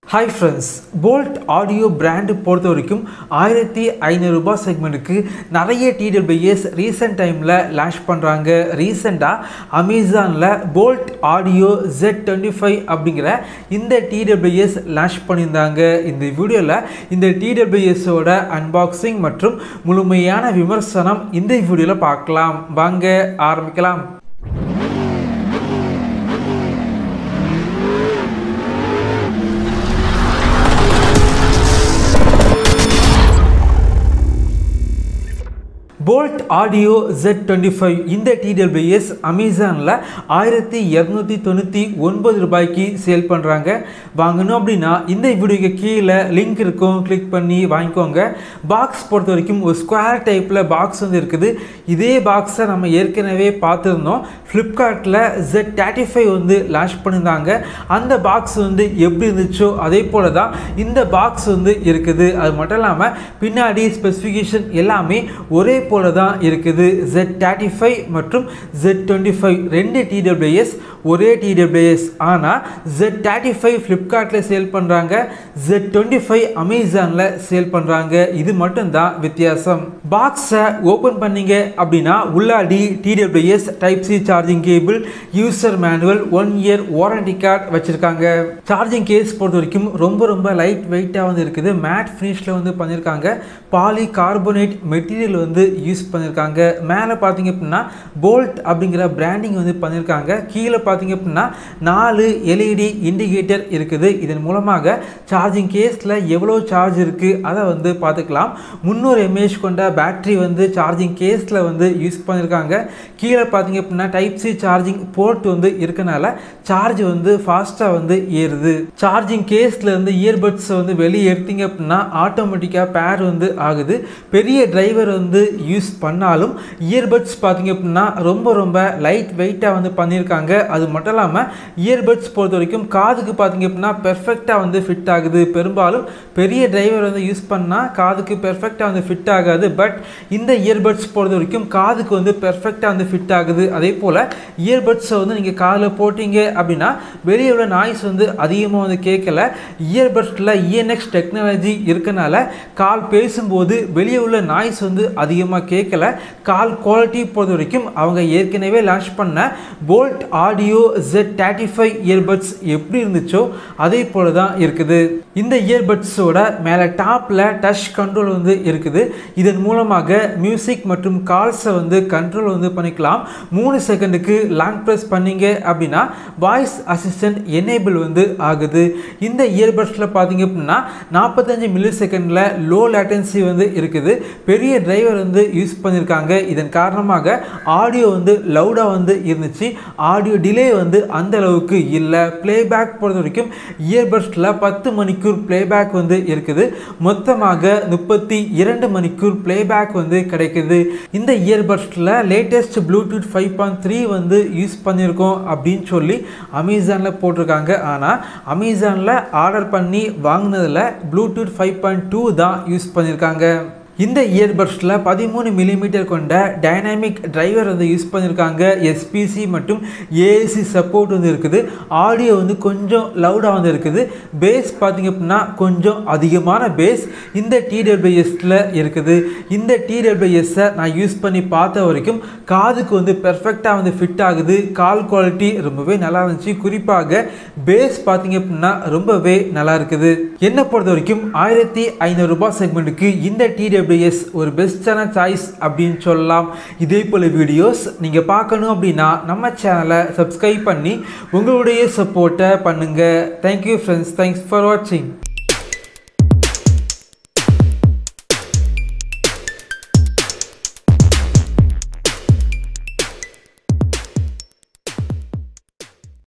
hi friends Boult audio brand பொறுத்த வரைக்கும் ஆயிரத்தி ஐநூறுரூபா செக்மெண்ட்டுக்கு நிறைய டிடபிள்யூஎஸ் ரீசெண்ட் டைமில் லான்ச் பண்ணுறாங்க ரீசெண்டாக அமேசானில் Boult audio Z twenty five அப்படிங்கிற இந்த டிடபிள்யூஎஸ் லான்ச் பண்ணியிருந்தாங்க இந்த வீடியோவில் இந்த டிடபிள்யூஎஸோட அன்பாக்சிங் மற்றும் முழுமையான விமர்சனம் இந்த வீடியோவில் பார்க்கலாம் வாங்க ஆரம்பிக்கலாம் Boult audio Z twenty five இந்த டிடபிள்யூஎஸ் அமேசானில் ஆயிரத்தி இரநூத்தி தொண்ணூற்றி ஒன்பது ரூபாய்க்கு சேல் பண்ணுறாங்க வாங்கணும் அப்படின்னா இந்த வீடியோக்கு கீழே லிங்க் இருக்கும் கிளிக் பண்ணி வாங்கிக்கோங்க பாக்ஸ் பொறுத்த வரைக்கும் ஒரு ஸ்கொயர் டைப்பில் பாக்ஸ் வந்து இருக்குது இதே பாக்ஸை நம்ம ஏற்கனவே பார்த்துருந்தோம் ஃப்ளிப்கார்ட்டில் ஜெட் தேர்ட்டி ஃபைவ் வந்து லான்ச் பண்ணியிருந்தாங்க அந்த பாக்ஸ் வந்து எப்படி இருந்துச்சோ அதே போல் தான் இந்த பாக்ஸ் வந்து இருக்குது அது மட்டும் இல்லாமல் பின்னாடி ஸ்பெசிஃபிகேஷன் எல்லாமே ஒரே போல தான் இருக்குது ஜெட் தேர்ட்டி ஃபைவ் மற்றும் ஜெட் டுவெண்ட்டி ஃபைவ் ரெண்டு டிடபிள்யூஎஸ் ஒரே டிடபிள்யூஎஸ் ஆனால் ஜெட் தேர்ட்டி ஃபைவ் ஃப்ளிப்கார்ட்டில் சேல் பண்ணுறாங்க ஜெட் டுவெண்ட்டி ஃபைவ் அமேசானில் சேல் பண்ணுறாங்க இது மட்டும்தான் வித்தியாசம் பாக்ஸை ஓப்பன் பண்ணீங்க அப்படின்னா உள்ளாடி TWS type C charging cable user manual one year warranty card வச்சுருக்காங்க சார்ஜிங் கேஸ் பொறுத்த வரைக்கும் ரொம்ப ரொம்ப லைட் வெயிட்டாக வந்து இருக்குது மேட் ஃபினிஷில் வந்து பண்ணியிருக்காங்க பாலி கார்பனேட் மெட்டீரியல் வந்து யூஸ் பண்ணியிருக்காங்க மேலே பார்த்தீங்க அப்படின்னா போல்ட் அப்படிங்கிற பிராண்டிங் வந்து பண்ணியிருக்காங்க கீழே பார்த்தீங்க அப்படின்னா நாலு எல்இடி இண்டிகேட்டர் இருக்குது இதன் மூலமாக சார்ஜிங் கேஸில் எவ்வளோ சார்ஜ் இருக்குது அதை வந்து பார்த்துக்கலாம் முந்நூறு எம்ஏஹெச் கொண்ட பேட்டரி வந்து சார்ஜிங் கேஸில் வந்து யூஸ் பண்ணியிருக்காங்க கீழே பார்த்தீங்க அப்படின்னா டைப் சி சார்ஜிங் போர்ட் வந்து இருக்கனால சார்ஜ் வந்து ஃபாஸ்ட்டாக வந்து ஏறுது சார்ஜிங் கேஸில் இருந்து இயர்பட்ஸ் வந்து வெளியே எடுத்தீங்க அப்படின்னா ஆட்டோமேட்டிக்காக பேர் வந்து ஆகுது பெரிய டிரைவர் வந்து யூஸ் பண்ணாலும் இயர்பட்ஸ் பார்த்தீங்க அப்படின்னா ரொம்ப ரொம்ப லைட் வெயிட்டாக வந்து பண்ணியிருக்காங்க அது மட்டும் இல்லாமல் இயர்பட்ஸ் பொறுத்த வரைக்கும் காதுக்கு பார்த்தீங்க அப்படின்னா பெர்ஃபெக்டாக வந்து ஃபிட் ஆகுது பெரும்பாலும் பெரிய டிரைவர் வந்து யூஸ் பண்ணால் காதுக்கு பெர்ஃபெக்டாக வந்து ஃபிட் ஆகாது பட் இந்த இயர்பட்ஸ் பொறுத்த வரைக்கும் காதுக்கு வந்து பெர்ஃபெக்டாக வந்து ஃபிட் ஆகுது அதே போல் இயர்பட்ஸை வந்து நீங்கள் காதில் போட்டிங்க அப்படின்னா வெளியே உள்ள நாய்ஸ் வந்து அதிகமாக வந்து கேட்கல இயர்பட்ஸில் இஎன்எக்ஸ் டெக்னாலஜி இருக்கனால கால் பேசும்போது வெளியே உள்ள நாய்ஸ் வந்து அதிகமாக கேட்கல கால் குவாலிட்டி பொறுத்த வரைக்கும் அவங்க ஏற்கனவே லான்ச் பண்ண Boult audio Z thirty five earbuds எப்படி இருந்துச்சோ அதே போல தான் இருக்குது இந்த இயர்பட்ஸோட மேலே டாப்பில் டச் கண்ட்ரோல் வந்து இருக்குது இதன் மூலமாக மியூசிக் மற்றும் கால்ஸை வந்து கண்ட்ரோல் வந்து பண்ணிக்கலாம் மூணு செகண்டுக்கு லாங் ப்ரெஸ் பண்ணீங்க அப்படின்னா வாய்ஸ் அசிஸ்டன்ட் எனேபிள் வந்து ஆகுது இந்த இயர்பட்ஸில் பார்த்தீங்க அப்படின்னா நாற்பத்தஞ்சு மில்லி செகண்டில் லோ லேட்டன்சி வந்து இருக்குது பெரிய டிரைவர் வந்து யூஸ் பண்ணியிருக்காங்க இதன் காரணமாக ஆடியோ வந்து லவுடாக வந்து இருந்துச்சு ஆடியோ டிலே வந்து அந்த அளவுக்கு இல்லை ப்ளேபேக் பொறுத்த வரைக்கும் இயர்பட்ஸில் பத்து மணிக்கூர் ப்ளேபேக் வந்து இருக்குது மொத்தமாக முப்பத்தி இரண்டு மணிக்கூர் ப்ளேபேக் வந்து கிடைக்குது இந்த இயர்பட்ஸில் latest Bluetooth five point three வந்து யூஸ் பண்ணியிருக்கோம் அப்படின்னு சொல்லி அமேசானில் போட்டிருக்காங்க ஆனால் அமேசானில் ஆர்டர் பண்ணி வாங்கினதில் ப்ளூடூத் ஃபைவ் பாயிண்ட் டூ தான் யூஸ் பண்ணியிருக்காங்க இந்த இயர்பட்ஸில் பதிமூணு மில்லிமீட்டர் கொண்ட டைனாமிக் டிரைவர் வந்து யூஸ் பண்ணியிருக்காங்க எஸ்பிசி மற்றும் ஏஏசி சப்போர்ட் வந்து இருக்குது ஆடியோ வந்து கொஞ்சம் லவுடாக வந்து இருக்குது பேஸ் பார்த்திங்க அப்படின்னா கொஞ்சம் அதிகமான பேஸ் இந்த டிடபிள்யூஎஸில் இருக்குது இந்த டிடபிள்யூஎஸை நான் யூஸ் பண்ணி பார்த்த வரைக்கும் காதுக்கு வந்து பெர்ஃபெக்டாக வந்து ஃபிட் ஆகுது கால் குவாலிட்டி ரொம்பவே நல்லா இருந்துச்சு குறிப்பாக பேஸ் பார்த்திங்க அப்படின்னா ரொம்பவே நல்லா இருக்குது என்னை பொறுத்த வரைக்கும் ஆயிரத்தி ஐநூறுரூபா செக்மெண்ட்டுக்கு இந்த டிடபிள்யூ டபிள்யூஎஸ் ஒரு பெஸ்ட்டான சாய்ஸ் அப்படின்னு சொல்லலாம் இதே போல் வீடியோஸ் நீங்கள் பார்க்கணும் அப்படின்னா நம்ம சேனலை சப்ஸ்கிரைப் பண்ணி உங்களுடைய சப்போர்ட்டை பண்ணுங்கள் தேங்க்யூ ஃப்ரெண்ட்ஸ் தேங்க்ஸ் ஃபார் வாட்சிங்